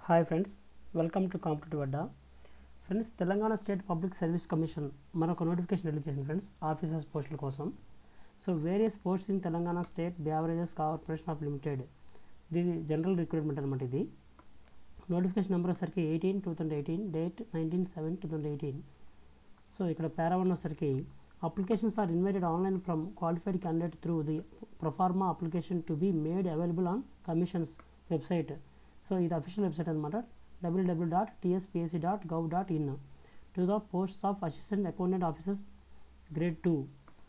Hi friends welcome to competitive Adda friends Telangana state public service commission మరొక notification release చేసింది friends officers పోస్టుల కోసం so various posts in Telangana state beverages corporation of limited ఇది general recruitment అనమాట ఇది notification number వచ్చేసరికి eighteen two thousand eighteen date nineteen seven two thousand eighteen so ఇక్కడ para one వచ్చేసరికి applications are invited online from qualified candidate through the proforma application to be made available on commissions website so ఇది official website అనమాట W W W dot TSPSC dot gov dot in to the posts of assistant accountant officers grade two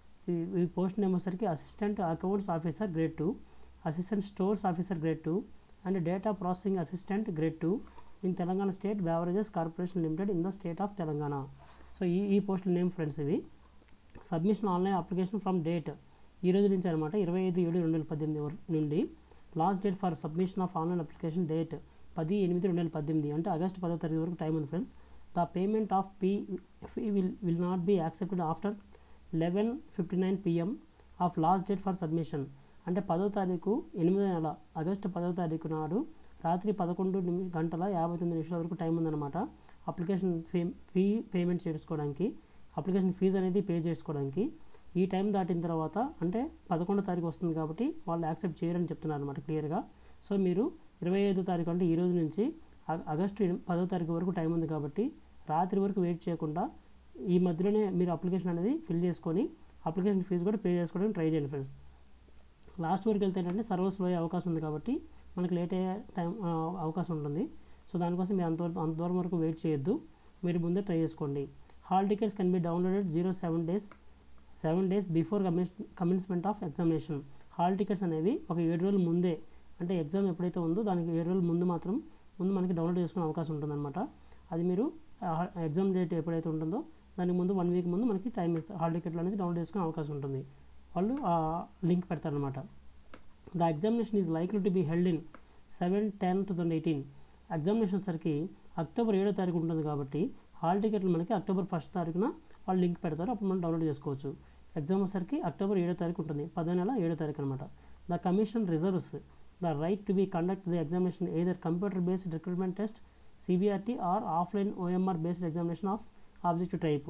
ఈ post name వచ్చేసరికి assistant accounts officer grade two assistant stores officer grade two and data processing assistant grade two in Telangana state beverages corporation limited in the state of Telangana so ఈ ఈ పోస్టుల name friends ఇవి submission online application from date ఈ రోజు నుంచి అనమాట ఇరవై ఐదు ఏడు రెండు వేల పద్దెనిమిది వర- నుండి last date for submission of online application date పది ఎనిమిది రెండు వేల పద్దెనిమిది అంటే ఆగస్ట్ పదో తారీఖు వరకు టైం ఉంది friends the payment of P fee will will not be accepted after eleven fifty nine PM of last date for submission అంటే పదో తారీఖు ఎనిమిదో నెల ఆగస్టు పదో తారీఖు నాడు రాత్రి పదకొండు నిమి- గంటల యాభై తొమ్మిది నిమిషాల వరకు టైం ఉందన్నమాట అప్లికేషన్ ఫీ ఫీ పేమెంట్ చేసుకోవడానికి అప్లికేషన్ ఫీజు అనేది పే చేసుకోవడానికి ఈ టైం దాటిన తర్వాత అంటే పదకొండో తారీఖు వస్తుంది కాబట్టి వాళ్ళు యాక్సెప్ట్ చేయరని చెప్తున్నారు అనమాట క్లియర్గా సో మీరు ఇరవై ఐదో తారీఖు అంటే ఈ రోజు నుంచి ఆ- ఆగస్టు ఎనిమి- పదో తారీఖు వరకు టైం ఉంది కాబట్టి రాత్రి వరకు వెయిట్ చేయకుండా ఈ మధ్యలోనే మీరు అప్లికేషన్ అనేది ఫిల్ చేసుకొని అప్లికేషన్ ఫీజు కూడా పే చేసుకోవడానికి ట్రై చేయండి ఫ్రెండ్స్ లాస్ట్ వరకు వెళ్తే ఏంటంటే సర్వర్స్లో అయ్యే అవకాశం ఉంది కాబట్టి మనకి లేట్ అయ్యే టైం ఆ, అవకాశం ఉంటుంది సో దానికోసం మీరు అంతవరకు అంత దూరం వరకు వెయిట్ చేయొద్దు మీరు ముందే ట్రై చేసుకోండి hall tickets can be downloaded zero seven days seven days before commence commencement of examination hall tickets అనేవి ఒక ఏడు రోజుల ముందే అంటే ఎగ్జామ్ ఎప్పుడైతే ఉందో దానికి ఏడు రోజుల ముందు మాత్రం ముందు మనకి డౌన్లోడ్ చేసుకునే అవకాశం ఉంటుందన్నమాట అది మీరు ఎగ్జామ్ డేట్ ఎప్పుడైతే ఉంటుందో దానికి ముందు వన్ వీక్ ముందు మనకి టైం ఇస్తారు హాల్ టికెట్లు అనేది డౌన్లోడ్ చేసుకునే అవకాశం ఉంటుంది వాళ్ళు ఆ లింక్ పెడతారనమాట the examination is likely to be held in seven ten two thousand eighteen examination సరికి అక్టోబర్ ఏడో తారీఖు ఉంటుంది కాబట్టి హాల్ టికెట్లు మనకి అక్టోబర్ ఫస్ట్ తారీఖున వాళ్ళు లింక్ పెడతారు అప్పుడు మనం డౌన్లోడ్ చేసుకోవచ్చు ఎగ్జామ్ వచ్చేసరికి అక్టోబర్ ఏడో తారీఖు ఉంటుంది పదో నెల ఏడో తారీఖు అనమాట the commission reserves the right to be conduct the examination either computer based recruitment test CBRT or offline OMR based examination of objective type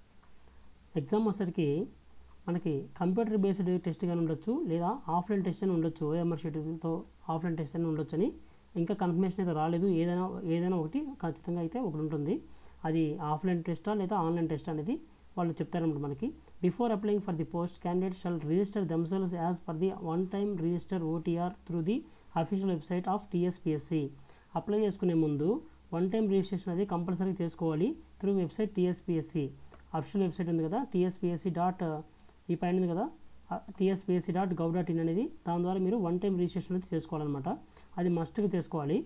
exam వచ్చేసరికి మనకి కంప్యూటర్ బేస్డ్ టెస్ట్ కానీ ఉండొచ్చు లేదా ఆఫ్లైన్ టెస్ట్ అని ఉండొచ్చు ఓఎంఆర్ షెడ్యూల్తో offline test అని ఉండొచ్చు అని ఇంకా కన్ఫర్మేషన్ అయితే రాలేదు ఏదైనా ఏదైనా ఒకటి ఖచ్చితంగా అయితే ఒకటి ఉంటుంది అది ఆఫ్లైన్ టెస్టా లేదా ఆన్లైన్ టెస్ట్ అనేది వాళ్ళు చెప్తారన్నమాట మనకి before applying for the post candidate shall register themselves as per the one time register OTR through the official website of TSPSC apply చేసుకునే ముందు వన్ టైం రిజిస్ట్రేషన్ అనేది కంపల్సరీ చేసుకోవాలి through website TSPSC official website ఉంది కదా TSPSC dot ఈ పైన ఉంది కదా TSPSC dot gov dot in అనేది దాని ద్వారా మీరు వన్ టైం రిజిస్ట్రేషన్ అయితే చేసుకోవాలన్నమాట అది మస్ట్గా చేసుకోవాలి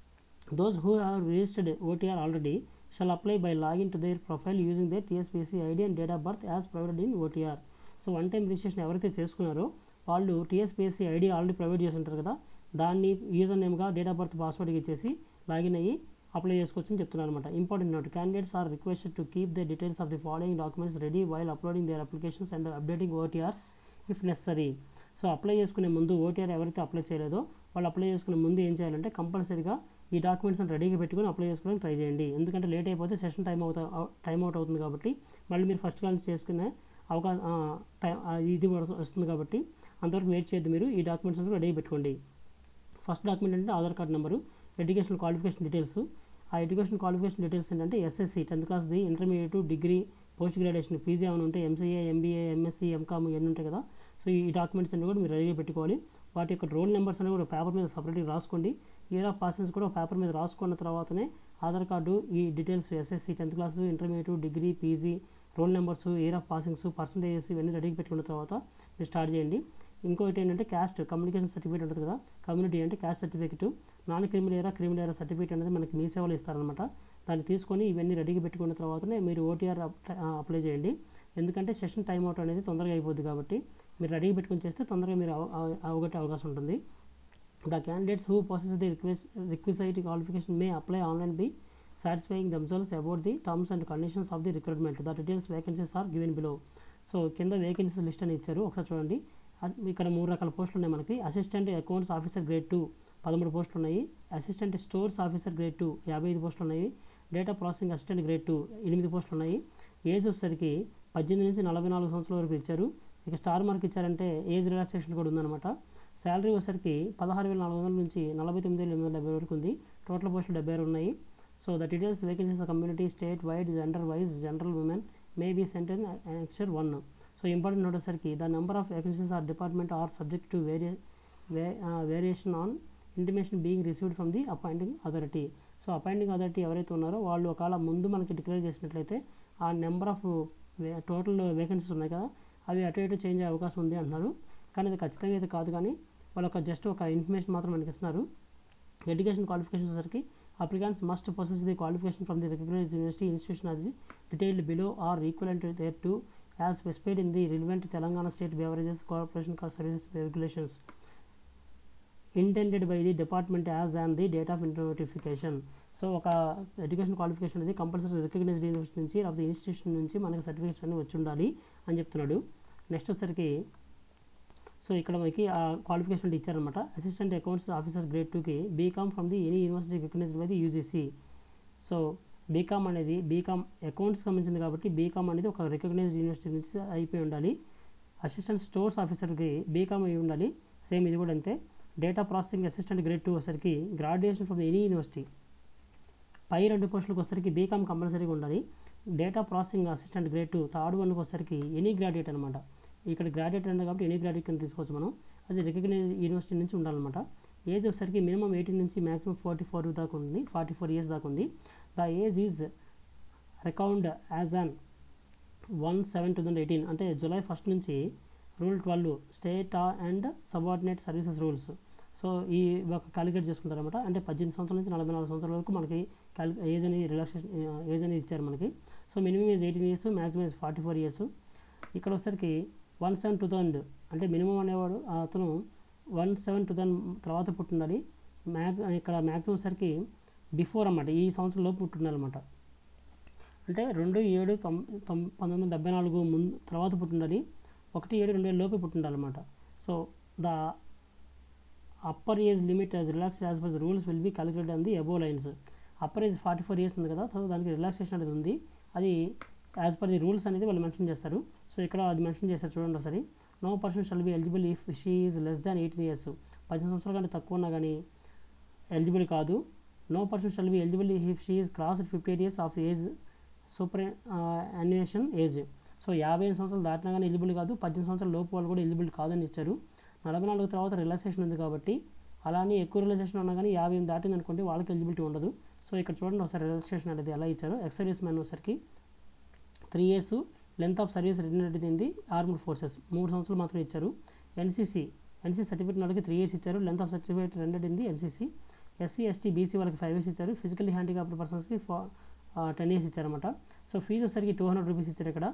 those who have registered OTR already shall apply by login to their profile using their TSPSC ID and date of birth as provided in OTR so one time registration ఎవరైతే చేసుకున్నారో వాళ్ళు TSPSC ID already provide చేసి ఉంటారు కదా దాన్ని user నేమ్గా date of birth పాస్వర్డ్కి ఇచ్చేసి లాగిన్ అయ్యి అప్లై చేసుకోవచ్చు అని చెప్తున్నారు అనమాట important note candidates are requested to keep the details of the following documents ready while uploading their applications and updating OTRs if necessary so apply చేసుకునే ముందు ఓటీఆర్ ఎవరైతే అప్లై చేయలేదో వాళ్ళు అప్లై చేసుకునే ముందు ఏం చేయాలంటే కంపల్సరీగా ఈ డాక్యుమెంట్స్ రెడీగా పెట్టుకొని అప్లై చేసుకోవడానికి ట్రై చేయండి ఎందుకంటే లేట్ అయిపోతే సెషన్ టైం అవుతా టైం అవుట్ అవుతుంది కాబట్టి మళ్ళీ మీరు ఫస్ట్ కాల్ చేసుకునే అవకాశం టైం ఇది వస్తు- వస్తుంది కాబట్టి అంతవరకు వెయిట్ చేయొద్దు మీరు ఈ డాక్యుమెంట్స్ అంతా రెడీ పెట్టుకోండి ఫస్ట్ డాక్యుమెంట్ అంటే Aadhaar card number education qualification details ఆ ఎడ్యుకేషన్ క్వాలిఫికేషన్ డీటెయిల్స్ ఏంటంటే ఎస్ఎస్సి టెన్త్ క్లాస్ది intermediate degree post graduation PG ఏమైనా ఉంటే ఎంసీఏ ఎంబీఏ ఎంఎస్సీ ఎంకామ్ ఇవన్నీ ఉంటాయి కదా సో ఈ డాక్యుమెంట్స్ అన్ని కూడా మీరు రెడీగా పెట్టుకోవాలి వాటి యొక్క రోల్ నెంబర్స్ అనేవి కూడా పేపర్ మీద సపరేట్గా రాసుకోండి ఇయర్ ఆఫ్ పాసెస్ కూడా పేపర్ మీద రాసుకున్న తర్వాతనే ఆధార్ కార్డు ఈ details SSC tenth class intermediate degree PG roll numbers year of passings percentages ఇవన్నీ రెడీగా పెట్టుకున్న తర్వాత మీరు స్టార్ట్ చేయండి ఇంకోటి ఏంటంటే క్యాస్ట్ కమ్యూనికేషన్ సర్టిఫికేట్ ఉంటుంది కదా కమ్యూనిటీ అంటే caste certificate non creamy layer creamy layer certificate అనేది మనకి మీ సేవలు ఇస్తారనమాట దాన్ని తీసుకొని ఇవన్నీ రెడీగా పెట్టుకున్న తర్వాతనే మీరు ఓటీఆర్ అప్లై చేయండి ఎందుకంటే సెషన్ టైం అవుట్ అనేది తొందరగా అయిపోద్ది కాబట్టి మీరు రెడీగా పెట్టుకొని చేస్తే తొందరగా మీరు అవ- అవ- అవగొట్టే అవకాశం ఉంటుంది The candidates who possess the request, requisite qualification may apply online by satisfying themselves about the terms and conditions of the recruitment. The details vacancies are given below. So కింద వేకెన్సీస్ లిస్ట్ అని ఇచ్చారు ఒకసారి చూడండి అ- ఇక్కడ మూడు రకాల పోస్టులు ఉన్నాయి మనకి assistant accounts officer grade two పదమూడు పోస్టులు ఉన్నాయి assistant stores officer grade two యాభై ఐదు పోస్టులు ఉన్నాయి data processing assistant grade two ఎనిమిది పోస్టులు ఉన్నాయి ఏజ్ వచ్చేసరికి పద్దెనిమిది నుంచి నలభై నాలుగు సంవత్సరాల వరకు ఇచ్చారు ఇక స్టార్ మార్క్ ఇచ్చారంటే ఏజ్ రిలాక్సేషన్ కూడా ఉందన్నమాట శాలరీ వచ్చేసరికి పదహారు వేల నాలుగు వందల నుంచి నలభై తొమ్మిది వేల ఎనిమిది వందల డెబ్బై వరకు ఉంది టోటల్ పోస్టులు డెబ్బై ఆరు ఉన్నాయి so the details vacancies community state wide gender wise general women may be sent in extra one so important note వచ్చేసరికి the number of vacancies are department are subject to vary variation on intimation being received from the appointing authority so appointing authority ఎవరైతే ఉన్నారో వాళ్ళు ఒకవేళ ముందు మనకి declare చేసినట్లయితే ఆ number of total vacancies ఉన్నాయి కదా అవి అటు ఇటు చేంజ్ అయ్యే అవకాశం ఉంది అంటున్నారు కానీ అది ఖచ్చితంగా అయితే కాదు కానీ వాళ్ళు ఒక జస్ట్ ఒక ఇన్ఫర్మేషన్ మాత్రం మనకి ఇస్తున్నారు ఎడ్యుకేషన్ క్వాలిఫికేషన్ వచ్చేసరికి applicants must possess the qualification from the recognised university institution అది detailed below or equivalent thereto as specified in the relevant Telangana state beverages corporation services regulations intended by the department as and the date of notification so ఒక education qualification అనేది compulsory recognised university నుంచి లేకపోతే institution నుంచి మనకి certificates అన్ని వచ్చి ఉండాలి అని చెప్తున్నాడు నెక్స్ట్ వచ్చేసరికి సో ఇక్కడ మనకి ఆ క్వాలిఫికేషన్ ఇచ్చారనమాట అసిస్టెంట్ అకౌంట్స్ ఆఫీసర్ గ్రేడ్ టూకి BCom from the any university recognised by the UGC so BCom అనేది బీకామ్ అకౌంట్స్ సంబంధించింది కాబట్టి బీకామ్ అనేది ఒక రికగ్నైజ్డ్ యూనివర్సిటీ నుంచి అయిపోయి ఉండాలి అసిస్టెంట్ స్టోర్స్ ఆఫీసర్కి బీకామ్ అయి ఉండాలి సేమ్ ఇది కూడా అంతే data processing assistant grade two వచ్చరికి గ్రాడ్యుయేషన్ ఫ్రమ్ ఎనీ యూనివర్సిటీ పై రెండు పోస్టులకు వచ్చరికి బీకామ్ కంపల్సరీగా ఉండాలి data processing assistant grade two third వన్కి వచ్చరికి ఎనీ గ్రాడ్యుయేట్ అనమాట ఇక్కడ గ్రాడ్యుయేట్ ఉంది కాబట్టి ఎనీ గ్రాడ్యుయేట్ కింద తీసుకోవచ్చు మనం అది రికగ్నైజ్ యూనివర్సిటీ నుంచి ఉండాలన్నమాట ఏజ్ వచ్చేసరికి మినిమం ఎయిటీన్ నుంచి మాక్సిమం ఫార్టీ ఫోర్ దాకా ఉంది ఫార్టీ ఫోర్ ఇయర్స్ దాకా ఉంది the age is reckoned as on one seven two thousand eighteen అంటే జూలై ఫస్ట్ నుంచి rule twelve state and subordinate services rules so ఈ ఒక క్యాలిక్యులేట్ చేసుకుంటారనమాట అంటే పద్దెనిమిది సంవత్సరాల నుంచి నలభై నాలుగు సంవత్సరాల వరకు మనకి క్యాలి ఏజ్ అనేది రిలాక్సేషన్ ఏజ్ అనేది ఇచ్చారు మనకి so minimum age eighteen years maximum age forty four years ఇక్కడ వచ్చేసరికి వన్ సెవెన్ టూ థౌజండ్ అంటే మినిమం అనేవాడు అతను వన్ సెవెన్ టూ థౌజండ్ తర్వాత పుట్టిండాలి మ్యాక్స్ ఇక్కడ మ్యాక్సిమం వచ్చేసరికి బిఫోర్ అన్నమాట ఈ సంవత్సరం లోపు పుట్టిండాలన్నమాట అంటే రెండు ఏడు తొం తొం పంతొమ్మిది వందల డెబ్బై నాలుగు ముందు తర్వాత పుట్టిండాలి ఒకటి ఏడు రెండు వేల లోపే పుట్టిండాలన్నమాట so the upper age limit as relax as per the rules will be calculate on the above lines upper age forty four years ఉంది కదా సో దానికి రిలాక్సేషన్ అనేది ఉంది అది యాజ్ పర్ ది రూల్స్ అనేది వాళ్ళు మెన్షన్ చేస్తారు సో ఇక్కడ అది మెన్షన్ చేస్తారు చూడండి ఒకసారి no person shall be eligible if she is less than eighteen years పద్దెనిమిది సంవత్సరాల కంటే తక్కువ ఉన్నా కానీ ఎలిజిబుల్ కాదు no person shall be eligible if she is cross fifty eight years of age superannuation age so యాభై ఐదు సంవత్సరాలు దాటినా కానీ ఎలిజిబుల్ కాదు పద్దెనిమిది సంవత్సరాల లోపు వాళ్ళు కూడా ఎలిజిబుల్ కాదని ఇచ్చారు నలభై నాలుగు తర్వాత రిలాక్సేషన్ ఉంది కాబట్టి అలానే ఎక్కువ రిలాక్సేషన్ ఉన్నా కానీ యాభై ఎనిమిది దాటింది అనుకోండి వాళ్ళకి ఎలిజిబిలిటీ ఉండదు సో ఇక్కడ చూడండి ఒకసారి రిలాక్సేషన్ అనేది ఎలా ఇచ్చారు ఎక్స్ సర్వీస్ మ్యాన్ వచ్చరికి three years length of service return in the armed forces మూడు సంవత్సరాలు మాత్రం ఇచ్చారు ఎన్సీసీ ఎన్సీ సర్టిఫికేట్ వాళ్ళకి త్రీ ఇయర్స్ ఇచ్చారు length of certificate rendered in the NCC SC ST BC వాళ్ళకి ఫైవ్ ఇయర్స్ ఇచ్చారు ఫిజికల్లీ హ్యాండిక్యాప్డ్ పర్సన్స్కి ఫా టెన్ ఇయర్స్ ఇచ్చారన్నమాట సో ఫీజు వచ్చేసరికి టూ హండ్రెడ్ రూపీస్ ఇచ్చారు ఇక్కడ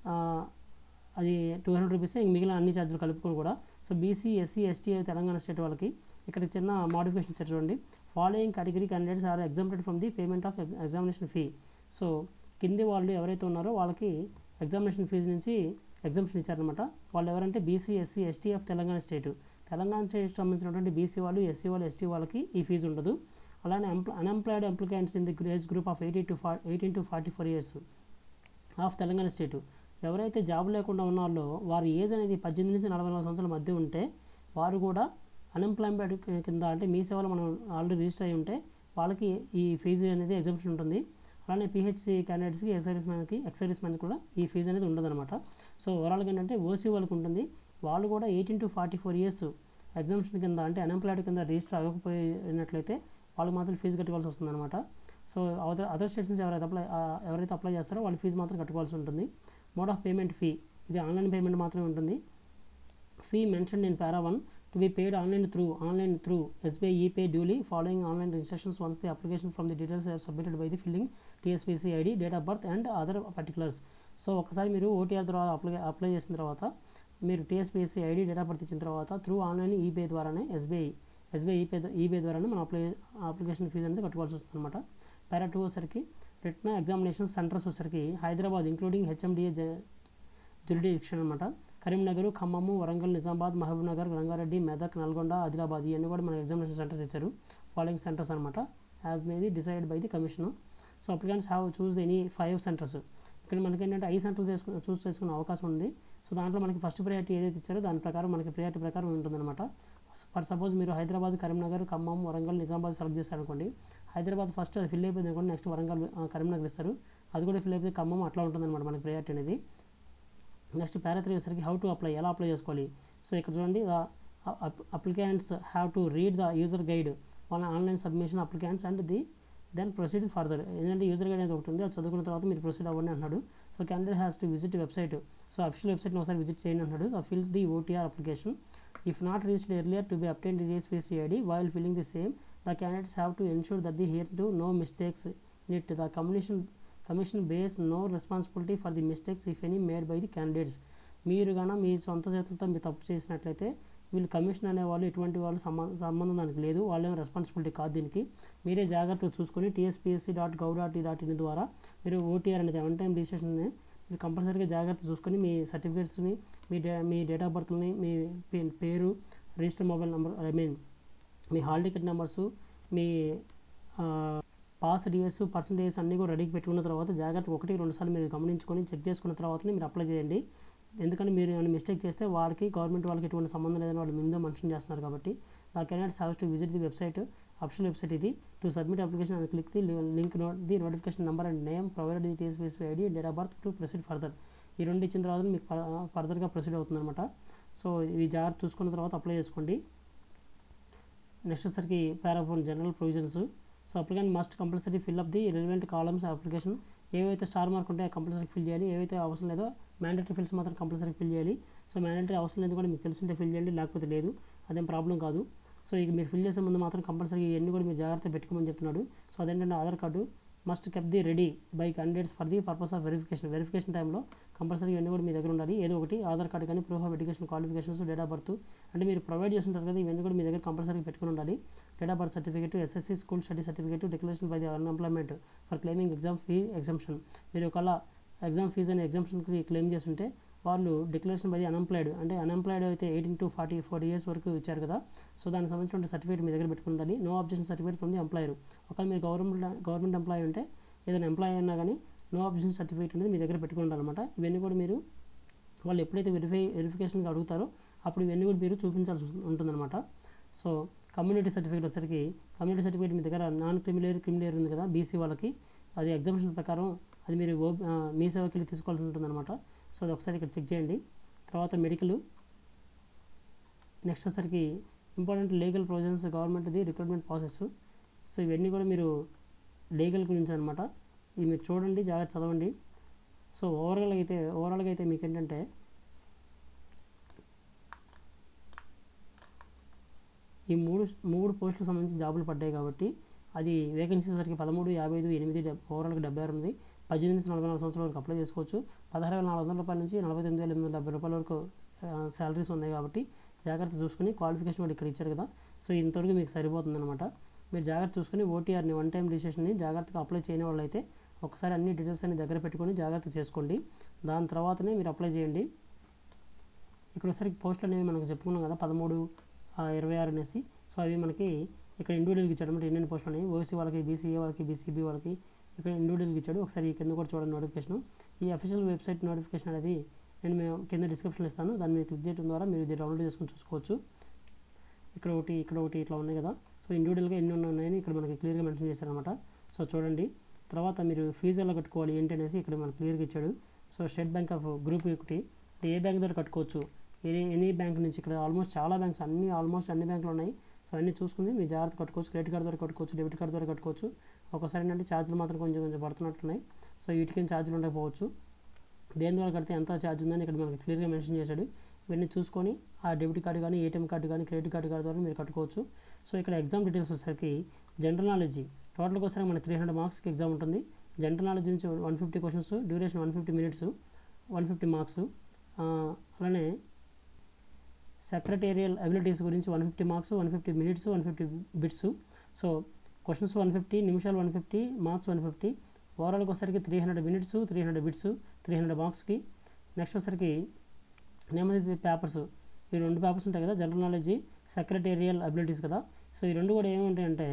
అది టూ హండ్రెడ్ రూపీస్ ఇంక మిగిలిన అన్ని ఛార్జీలు కలుపుకొని కూడా so BC SC ST Telangana state వాళ్ళకి ఇక్కడ చిన్న మోడిఫికేషన్ ఇచ్చారు చూడండి following category candidates are exempted from the payment of examination fee so కింది వాళ్ళు ఎవరైతే ఉన్నారో వాళ్ళకి ఎగ్జామినేషన్ ఫీజు నుంచి ఎగ్జామ్షన్ ఇచ్చారనమాట వాళ్ళు ఎవరంటే BC SC ST of Telangana state Telangana state సంబంధించినటువంటి బీసీ వాళ్ళు ఎస్సీ వాళ్ళు ఎస్టీ వాళ్ళకి ఈ ఫీజు ఉండదు అలానే ఎంప్ల unemployed applicants in the age group of eighty to ఫా eighteen to forty four years of Telangana state ఎవరైతే జాబ్ లేకుండా ఉన్నారో వారి ఏజ్ అనేది పద్దెనిమిది నుంచి నలభై నాలుగు సంవత్సరాల మధ్య ఉంటే వారు కూడా అన్ఎంప్లాయ్మెంట్ కింద అంటే మీ సేవలో మనం ఆల్రెడీ రిజిస్టర్ అయి ఉంటే వాళ్ళకి ఈ ఫీజు అనేది ఎగ్జామ్షన్ ఉంటుంది అలానే పిహెచ్సి క్యాండిడేట్స్కి ఎక్స్ సర్వీస్ మ్యాన్కి ఎక్స్ సర్వీస్ మ్యాన్కి కూడా ఈ ఫీజు అనేది ఉండదన్నమాట సో ఓవరాల్గా ఏంటంటే ఓసీ వాళ్ళకి ఉంటుంది వాళ్ళు కూడా eighteen to forty four years exemption కింద అంటే అన్ఎంప్లాయిడ్ కింద రిజిస్టర్ అవ్వకపోయినట్లయితే వాళ్ళకి మాత్రం ఫీజు కట్టుకోవాల్సి వస్తుంది అనమాట సో అదర్ అదర్ స్టేట్స్ నుంచి ఎవరైతే అప్లై ఎవరైతే అప్లై చేస్తారో వాళ్ళు ఫీజు మాత్రం కట్టుకోవాల్సి ఉంటుంది మోడ్ ఆఫ్ పేమెంట్ ఫీ ఇది ఆన్లైన్ పేమెంట్ మాత్రమే ఉంటుంది fee mention in para one to be paid online through online through SBI ePay duly following online instructions once the application from the details submitted by the filling TSPSC ID date of birth and other particulars so ఒకసారి మీరు OTR తర్వాత apply apply చేసిన తర్వాత మీరు TSPSC ID date of birth ఇచ్చిన తర్వాత through online ఈపే ద్వారానే SBI SBI ఈపే ఈపే ద్వారానే మనం అప్లై అప్లికేషన్ ఫీజు అనేది కట్టుకోవాల్సి వస్తుంది అనమాట పారా టూ వచ్చరికి రిటర్న్ ఎగ్జామినేషన్ సెంటర్స్ వచ్చరికి హైదరాబాద్ ఇంక్లూడింగ్ హెచ్ఎండిఏ జ్యురిడిక్షన్ అనమాట కరీంనగర్ ఖమ్మము వరంగల్ నిజామాబాద్ మహబూబ్ నగర్ రంగారెడ్డి మెదక్ నల్గొండ ఆదిలాబాద్ ఇవన్నీ కూడా మన ఎగ్జామినేషన్ సెంటర్స్ ఇచ్చారు ఫాలోయింగ్ సెంటర్స్ అనమాట as may the decide by the commission so applicants have choose any five centres ఇక్కడ మనకి ఏంటంటే ఐదు సెంటర్లు చేసుకుని చూస్ చేసుకునే అవకాశం ఉంది సో దాంట్లో మనకి ఫస్ట్ ప్రయారిటీ ఏదైతే ఇచ్చారో దాని ప్రకారం మనకి ప్రయారిటీ ప్రకారం ఉంటుందన్నమాట ఫర్ సపోజ్ మీరు హైదరాబాద్ కరీంనగర్ ఖమ్మం వరంగల్ నిజామాబాద్ సెలెక్ట్ చేశారనుకోండి హైదరాబాద్ ఫస్ట్ అది ఫిల్ అయిపోయింది అనుకోండి నెక్స్ట్ వరంగల్ ఆ, కరీంనగర్ ఇస్తారు అది కూడా ఫిల్ అయిపోతే ఖమ్మం అట్లా ఉంటుందన్నమాట మనకి ప్రయారిటీ అనేది నెక్స్ట్ పారా త్రీ వచ్చేసరికి హౌ టు అప్లై ఎలా అప్లై చేసుకోవాలి సో ఇక్కడ చూడండి applicants have to read the user guide వాళ్ళ online submission applicants and the then proceed further ఏంటంటే యూజర్ గైడ్ అనేది ఒకటి ఉంది అది చదువుకున్న తర్వాత మీరు ప్రొసీడ్ అవ్వండి అంటున్నాడు so candidate has to visit website so official వెబ్సైట్ని ఒకసారి విజిట్ చేయండి అంటున్నాడు fill the OTR application if not reached earlier to be obtain TSPSC ID while filling the same the candidates have to ensure that the here to no mistakes in it the commission commission bears no responsibility for the mistakes if any made by the candidates మీరు గాన మీ సొంత చేతులతో మీరు తప్పు చేసినట్లయితే వీళ్ళు commission అనేవాళ్ళు ఎటువంటి వాళ్ళు సంబంధం సంబంధం దానికి లేదు వాళ్ళేమో రెస్పాన్సిబిలిటీ కాదు దీనికి మీరే జాగ్రత్తగా చూసుకొని TSPSC dot gov dot e dot in ద్వారా మీరు ఓటీఆర్ అనేది వన్ టైం రిజిస్ట్రేషన్ మీరు కంపల్సరీగా జాగ్రత్త చూసుకొని మీ సర్టిఫికేట్స్ని మీ డే మీ డేట్ ఆఫ్ బర్త్ని మీ పే- పేరు register mobile number I mean మీ హాల్ టికెట్ నెంబర్సు మీ పాస్ డిఎస్ పర్సంటేజ్ అన్నీ కూడా రెడీకి పెట్టుకున్న తర్వాత జాగ్రత్తగా ఒకటి రెండు సార్లు మీరు గమనించుకొని చెక్ చేసుకున్న తర్వాతనే మీరు అప్లై చేయండి ఎందుకంటే మీరు ఏమైనా మిస్టేక్ చేస్తే వాళ్ళకి గవర్నమెంట్ వాళ్ళకి ఎటువంటి సంబంధం లేదని వాళ్ళు ముందే మెన్షన్ చేస్తున్నారు కాబట్టి the candidates have to visit the website official website ఇది to submit application and click the link note the notification number and name provided the TSPSC ID date of birth to proceed further ఈ రెండు ఇచ్చిన తర్వాత మీకు ఫర్దర్గా proceed అవుతుందన్నమాట so ఇవి జాగ్రత్త చూసుకున్న తర్వాత అప్లై చేసుకోండి నెక్స్ట్ వచ్చరికి para four general provisions so applicant must compulsory fill up the relevant columns application ఏవైతే స్టార్ మార్క్ ఉంటాయో కంపల్సరీ ఫిల్ చేయాలి ఏవైతే అవసరం లేదో మ్యాండేటరీ ఫిల్స్ మాత్రం కంపల్సరీ ఫిల్ చేయాలి సో మ్యాండేటరీ అవసరం లేదు కూడా మీకు తెలుసుంటే ఫిల్ చేయండి లేకపోతే లేదు అదేం ప్రాబ్లం కాదు సో ఇక మీరు ఫిల్ చేసే ముందు మాత్రం కంపల్సరీ ఇవన్నీ కూడా మీరు జాగ్రత్త పెట్టుకోమని చెప్తున్నాడు సో అదేంటంటే Aadhaar card must kept the ready by candidates for the purpose of verification verification టైంలో కంపల్సరీ ఇవన్నీ కూడా మీ దగ్గర ఉండాలి ఏదో ఒకటి ఆధార్ కార్డు కానీ proof of education qualifications date of birth అంటే మీరు ప్రొవైడ్ చేస్తుంటారు కదా ఇవన్నీ కూడా మీ దగ్గర కంపల్సరీ పెట్టుకుని ఉండాలి date of birth certificate SSC school study certificate declaration by the unemployment for claiming exam fee exemption మీరు ఒకవేళ ఎగ్జామ్ ఫీజు అనే ఎగ్జామ్షన్కి క్లెయిమ్ చేస్తుంటే వాళ్ళు డిక్లరేషన్ బై అన్ఎంప్లాయిడ్ అంటే అన్ఎంప్లాయిడ్ అయితే eighteen to forty four years వరకు ఇచ్చారు కదా సో దానికి సంబంధించిన సర్టిఫికేట్ మీ దగ్గర పెట్టుకుని ఉండాలి no objection certificate from the employer ఒకవేళ మీరు గవర్నమెంట్ గవర్నమెంట్ ఎంప్లాయీ ఉంటే ఏదైనా ఎంప్లాయీ అయినా కానీ నో అబ్జెక్షన్ సర్టిఫికేట్ అనేది మీ దగ్గర పెట్టుకుని ఉండాలన్నమాట ఇవన్నీ కూడా మీరు వాళ్ళు ఎప్పుడైతే వెరిఫై వెరిఫికేషన్కి అడుగుతారో అప్పుడు ఇవన్నీ కూడా మీరు చూపించాల్సి వస్తుంది- ఉంటుందన్నమాట సో కమ్యూనిటీ సర్టిఫికేట్ వచ్చరికి కమ్యూనిటీ సర్టిఫికేట్ మీ దగ్గర నాన్ క్రిమిలేయర్ క్రిమిలేయర్ ఉంది కదా బీసీ వాళ్ళకి అది ఎగ్జామిషన్ ప్రకారం అది మీరు ఓ ఆ, మీ సేవకి వెళ్ళి తీసుకోవాల్సి ఉంటుందన్నమాట సో అది ఒకసారి ఇక్కడ చెక్ చేయండి తర్వాత మెడికల్ నెక్స్ట్ వచ్చరికి ఇంపార్టెంట్ లీగల్ ప్రొవిజన్స్ గవర్నమెంట్ది రిక్రూట్మెంట్ ప్రాసెస్ సో ఇవన్నీ కూడా మీరు లీగల్ గురించి అనమాట ఇది మీరు చూడండి జాగ్రత్త చదవండి సో ఓవరాల్గా అయితే ఓవరాల్గా అయితే మీకు ఏంటంటే ఈ మూడు మూడు పోస్టులకు సంబంధించి జాబులు పడ్డాయి కాబట్టి అది వేకెన్సీస్ వరకు పదమూడు యాభై ఐదు ఎనిమిది డెబ్ ఓవరాల్గా డెబ్బై ఆరు ఉంది పద్దెనిమిది నుంచి నలభై నాలుగు సంవత్సరాల వరకు అప్లై చేసుకోవచ్చు పదహారు వేల నాలుగు వందల రూపాయల నుంచి నలభై తొమ్మిది వేల ఎనిమిది వందల డెబ్బై రూపాయల వరకు శాలరీస్ ఉన్నాయి కాబట్టి జాగ్రత్త చూసుకుని క్వాలిఫికేషన్ కూడా ఇక్కడ ఇచ్చారు కదా సో ఇంతవరకు మీకు సరిపోతుంది అనమాట మీరు జాగ్రత్త చూసుకుని ఓటీఆర్ని వన్ టైం రిజిస్ట్రేషన్ని జాగ్రత్తగా అప్లై చేయని వాళ్ళైతే ఒకసారి అన్ని డీటెయిల్స్ అన్ని దగ్గర పెట్టుకొని జాగ్రత్త చేసుకోండి దాని తర్వాతనే మీరు అప్లై చేయండి ఇక్కడ ఒకసారి పోస్టులు అనేవి మనకు చెప్పుకున్నాం కదా పదమూడు ఆ, ఇరవై ఆరు అనేసి సో అవి మనకి ఇక్కడ ఇండివిజువల్కి ఇచ్చాడు అంటే ఎన్ని పోస్టులు ఉన్నాయి ఓసీ వాళ్ళకి బీసీఏ వాళ్ళకి బీసీబీ వాళ్ళకి ఇక్కడ ఇండివిజువల్కి ఇచ్చాడు ఒకసారి ఈ కింద కూడా చూడండి నోటిఫికేషన్ ఈ అఫీషియల్ వెబ్సైట్ నోటిఫికేషన్ అనేది నేను మేము కింద డిస్క్రిప్షన్లో ఇస్తాను దాన్ని మీరు క్లిక్ చేయడం ద్వారా మీరు ఇది డౌన్లోడ్ చేసుకొని చూసుకోవచ్చు ఇక్కడ ఒకటి ఇక్కడ ఒకటి ఇట్లా ఉన్నాయి కదా సో ఇండివిజువల్గా ఎన్ని ఉన్నాయని ఇక్కడ మనకి క్లియర్గా మెన్షన్ చేశారనమాట సో చూడండి తర్వాత మీరు ఫీజు ఎలా కట్టుకోవాలి ఏంటి అనేసి ఇక్కడ మనకు క్లియర్గా ఇచ్చాడు so state bank of group equity అంటే ఏ బ్యాంక్ ద్వారా కట్టుకోవచ్చు ఎనీ ఎనీ బ్యాంక్ నుంచి ఇక్కడ ఆల్మోస్ట్ చాలా బ్యాంక్స్ అన్ని ఆల్మోస్ట్ అన్ని బ్యాంకులు ఉన్నాయి సో అన్ని చూసుకుని మీరు జాగ్రత్త కట్టుకోవచ్చు క్రెడిట్ కార్డ్ ద్వారా కట్టుకోవచ్చు డెబిట్ కార్డ్ ద్వారా కట్టుకోవచ్చు ఒకసారి ఏంటంటే ఛార్జీలు మాత్రం కొంచెం కొంచెం పడుతున్నట్టున్నాయి సో వీటికి ఛార్జీలు ఉండకపోవచ్చు దేని ద్వారా కడితే ఎంత ఛార్జ్ ఉందని ఇక్కడ మనకి క్లియర్గా మెన్షన్ చేశాడు ఇవన్నీ చూసుకొని ఆ డెబిట్ కార్డు కానీ ఏటీఎం కార్డు కానీ క్రెడిట్ కార్డు కార్డు ద్వారా మీరు కట్టుకోవచ్చు సో ఇక్కడ ఎగ్జామ్ డీటెయిల్స్ వచ్చేసరికి జనరల్ నాలెడ్జ్ టోటల్గా వచ్చేసరికి మనకి త్రీ హండ్రెడ్ మార్క్స్కి ఎగ్జామ్ ఉంటుంది జనరల్ నాలెడ్జ్ నుంచి one fifty questions duration one fifty minutes one fifty marks అలానే సెక్రటేరియల్ అబిలిటీస్ గురించి one fifty marks one fifty minutes one fifty bits so questions one fifty నిమిషాలు one fifty marks one fifty ఓవరాల్కి వచ్చేసరికి three hundred minutes three hundred bits three hundred మార్క్స్కి next వచ్చేసరికి name of the papers ఈ రెండు papers ఉంటాయి కదా general knowledge secretarial abilities కదా సో ఈ రెండు కూడా ఏముంటాయంటే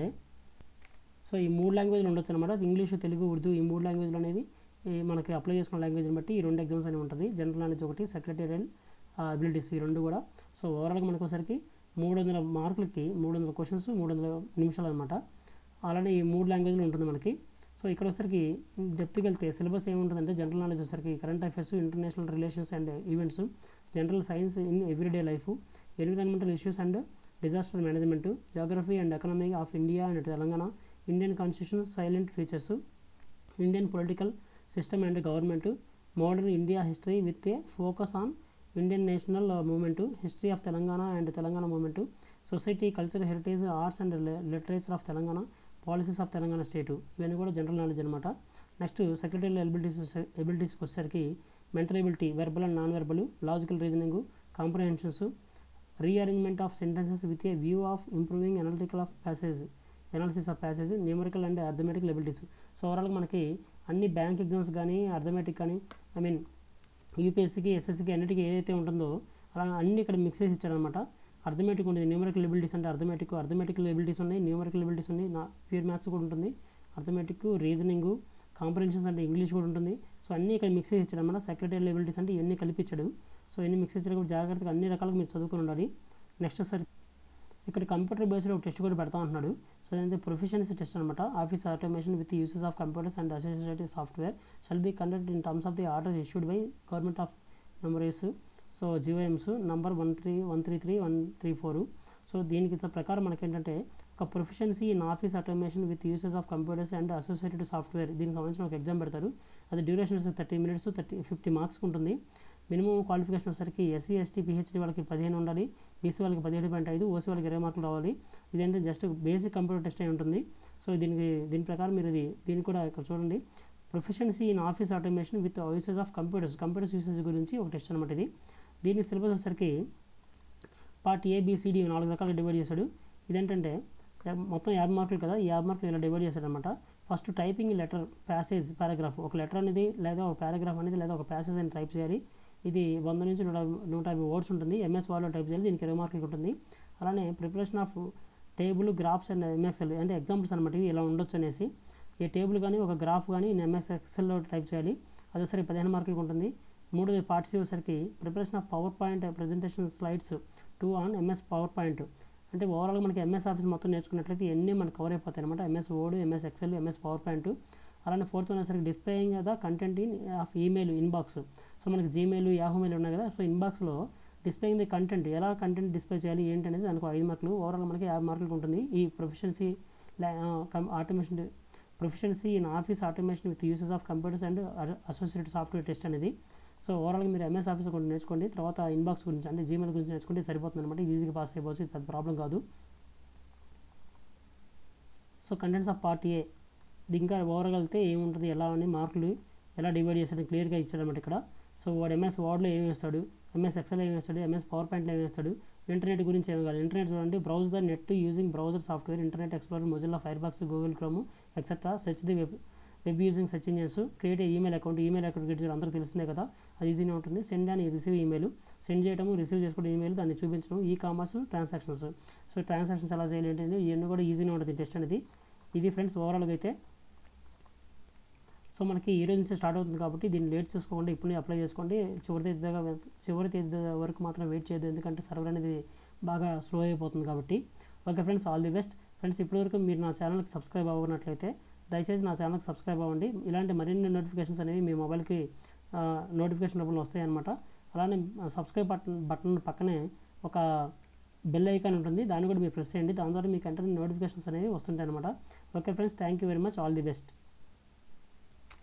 సో ఈ మూడు లాంగ్వేజ్లు ఉండొచ్చు అనమాట ఇంగ్లీష్ తెలుగు ఉర్దూ ఈ మూడు లాంగ్వేజ్లు అనేది ఈ మనకి అప్లై చేసుకున్న లాంగ్వేజ్ని బట్టి ఈ రెండు ఎగ్జామ్స్ అనేవి ఉంటుంది జనరల్ నాలెడ్జ్ ఒకటి సెక్రటేరియల్ అబిలిటీస్ ఈ రెండు కూడా సో ఓవరాల్గా మనకు ఒకసారికి మూడు వందల మార్కులకి మూడు వందల క్వశ్చన్స్ మూడు వందల నిమిషాలు అనమాట అలానే ఈ మూడు లాంగ్వేజ్లు ఉంటుంది మనకి సో ఇక్కడ వచ్చరికి డెప్త్కి వెళ్తే సిలబస్ ఏముంటుందంటే జనరల్ నాలెడ్జ్ వచ్చరికి current affairs international relations and events general science in everyday life environmental issues and disaster management geography and economy of India and Telangana Indian constitution salient features Indian political system and government modern India history with a focus on Indian national movement history of Telangana and Telangana movement society culture heritage arts and literature of Telangana policies of Telangana state ఇవన్నీ కూడా general knowledge అనమాట next secretary abilities ఎబిలిటీస్కి వచ్చేసరికి mental ability verbal and non verbal logical reasoning comprehensions rearrangement of sentences with a view of improving analytical of passage analysis of passage numerical and arithmetical abilities so ఓవరాల్గా మనకి అన్ని bank exams కానీ arithmetic కానీ I mean యూపీఎస్సీకి ఎస్ఎస్సికి అన్నిటికీ ఏదైతే ఉంటుందో అలా అన్ని ఇక్కడ మిక్స్ చేసి ఇచ్చారనమాట అర్థమెటిక్ ఉంటుంది న్యూమరికల్ ఎబిలిటీస్ అంటే అర్థమెటిక్ అర్థమెటికల్ ఎబిలిటీస్ ఉన్నాయి న్యూమరికల్ ఎబిలిటీస్ ఉన్నాయి నా ప్యూర్ మ్యాథ్స్ కూడా ఉంటుంది అర్థమెటిక్ రీజనింగ్ కాంప్రహెన్షన్స్ అంటే ఇంగ్లీష్ కూడా ఉంటుంది సో అన్నీ ఇక్కడ మిక్స్ చేసి ఇచ్చాడు అనమాట సెక్రటరీ ఎబిలిటీస్ అంటే ఇవన్నీ కలిపించాడు సో ఇవన్నీ మిక్స్ చేసాడు కూడా జాగ్రత్తగా అన్ని రకాలుగా మీరు చదువుకొని ఉండాలి నెక్స్ట్ ఒకసారి ఇక్కడ కంప్యూటర్ బేస్డ్ ఒక టెస్ట్ కూడా పెడతా ఉంటున్నాడు సో అదంటే ప్రొఫిషియన్సీ టెస్ట్ అనమాట office automation with uses of computers and associated software shall be conduct in terms of the order issued by government of memories so GOMs number one three one three three one three four so దీనికి ప్రకారం మనకేంటంటే ఒక proficiency in office automation with uses of computers and associated software దీనికి సంబంధించిన ఒక exam పెడతారు అది duration thirty minutes thirty fifty marks ఉంటుంది మినిమం క్వాలిఫికేషన్ వచ్చేసరికి ఎస్సీ ఎస్టీ పిహెచ్డీ వాళ్ళకి పదిహేను ఉండాలి బీసీ వాళ్ళకి పదిహేడు పాయింట్ ఐదు ఓసీ వాళ్ళకి ఇరవై మార్కులు రావాలి ఇదంటే జస్ట్ బేసిక్ కంప్యూటర్ టెస్ట్ అయి ఉంటుంది సో దీనికి దీని ప్రకారం మీరు ఇది దీన్ని కూడా ఇక్కడ చూడండి proficiency in office automation with usage of computers computers usage గురించి ఒక టెస్ట్ అనమాట ఇది దీని సిలబస్ వచ్చేసరికి పార్ట్ ఏబిసిడి నాలుగు రకాలుగా డివైడ్ చేశాడు ఇదేంటంటే మొత్తం యాభై మార్కులు కదా ఈ యాభై మార్కులు ఇలా డివైడ్ చేశాడు అనమాట first typing letter passage paragraph ఒక లెటర్ అనేది లేదా ఒక పారాగ్రాఫ్ అనేది లేదా ఒక ప్యాసేజ్ అని టైప్ చేయాలి ఇది వంద నుంచి నూట నూట యాభై వర్డ్స్ ఉంటుంది ఎంఎస్ వర్డ్లో టైప్ చేయాలి దీనికి ఇరవై మార్కులు ఉంటుంది అలానే preparation of table graphs and MXL అంటే ఎగ్జాంపుల్స్ అనమాట ఇవి ఇలా ఉండొచ్చు అనేసి ఈ టేబుల్ కానీ ఒక గ్రాఫ్ కానీ ఎంఎస్ ఎక్సెల్లో టైప్ చేయాలి అది ఒకసారి పదిహేను మార్కులకు ఉంటుంది మూడోది పార్ట్స్ వచ్చేసరికి preparation of Power Point presentation slides to on MS Power Point అంటే ఓవరాల్గా మనకి ఎంఎస్ ఆఫీస్ మొత్తం నేర్చుకున్నట్లయితే ఇవన్నీ మనకు కవర్ అయిపోతాయి అనమాట MS Word MS Excel MS Power Point అలానే ఫోర్త్ వన్ వచ్చేసరికి displaying the content in of email inbox so మనకి జీమెయిల్ యాహూ మెయిల్ ఉన్నాయి కదా సో ఇన్బాక్స్లో డిస్ప్లేయింగ్ ది కంటెంట్ ఎలా కంటెంట్ డిస్ప్లే చేయాలి ఏంటి అనేది దానికి ఐదు మార్కులు ఓవరాల్ మనకి యాభై మార్కులకు ఉంటుంది ఈ proficiency automation proficiency in office automation with uses of computers and associated software test అనేది సో ఓవరాల్గా మీరు ఎంఎస్ ఆఫీస్ కొంచెం నేర్చుకోండి తర్వాత ఇన్బాక్స్ గురించి అంటే జీమెయిల్ గురించి నేర్చుకుంటే సరిపోతుంది అనమాట ఈజీగా పాస్ అయిపోవచ్చు ఇది పెద్ద ప్రాబ్లం కాదు so contents of part A ఇది ఇంకా ఓవరాల్ వెళ్తే ఏముంటుంది ఎలా అని మార్కులు ఎలా డివైడ్ చేస్తాడు క్లియర్గా ఇచ్చాడనమాట ఇక్కడ సో వాడు ఎంఎస్ వర్డ్లో ఏమి వేస్తాడు ఎంఎస్ ఎక్సెల్ ఏమి వేస్తాడు ఎంఎస్ పవర్ పాయింట్లో ఏమి వేస్తాడు ఇంటర్నెట్ గురించి ఏమి కాదు ఇంటర్నెట్ చూడండి browse the net using browser software Internet Explorer Mozilla Fire box Google Chrome etcetera search the web web using search engines create email account email account create చేయడం అందరికీ తెలిసిందే కదా అది ఈజీనే ఉంటుంది సెండ్ అని రిసీవ్ ఈమెయిల్ సెండ్ చేయడము receive చేసుకోవడం ఈమెయిల్ దాన్ని చూపించడం e commerce transactions so transactions ఎలా చేయాలి ఏంటంటే ఇవన్నీ కూడా ఈజీనే ఉంటుంది టెస్ట్ అనేది ఇది ఫ్రెండ్స్ ఓవరాల్గా అయితే సో మనకి ఈ రోజు నుంచి స్టార్ట్ అవుతుంది కాబట్టి దీన్ని లేట్ చేసుకోకుండా ఇప్పుడు అప్లై చేసుకోండి చివరి తేదీ దాకా చివరి తేదీ వరకు మాత్రం వెయిట్ చేయదు ఎందుకంటే సర్వర్ అనేది బాగా స్లో అయిపోతుంది కాబట్టి okay friends all the best friends ఇప్పటివరకు మీరు నా ఛానల్కి సబ్స్క్రైబ్ అవ్వనట్లయితే దయచేసి నా ఛానల్కి సబ్స్క్రైబ్ అవ్వండి ఇలాంటి మరిన్ని నోటిఫికేషన్స్ అనేవి మీ మొబైల్కి నోటిఫికేషన్ రూపంలో వస్తాయి అనమాట అలానే సబ్స్క్రైబ్ బటన్ బటన్ పక్కనే ఒక బెల్ ఐకాన్ ఉంటుంది దాన్ని కూడా మీరు ప్రెస్ చేయండి దాని ద్వారా మీకు వెంటనే నోటిఫికేషన్స్ అనేవి వస్తుంటాయి అనమాట okay friends thank you very much all the best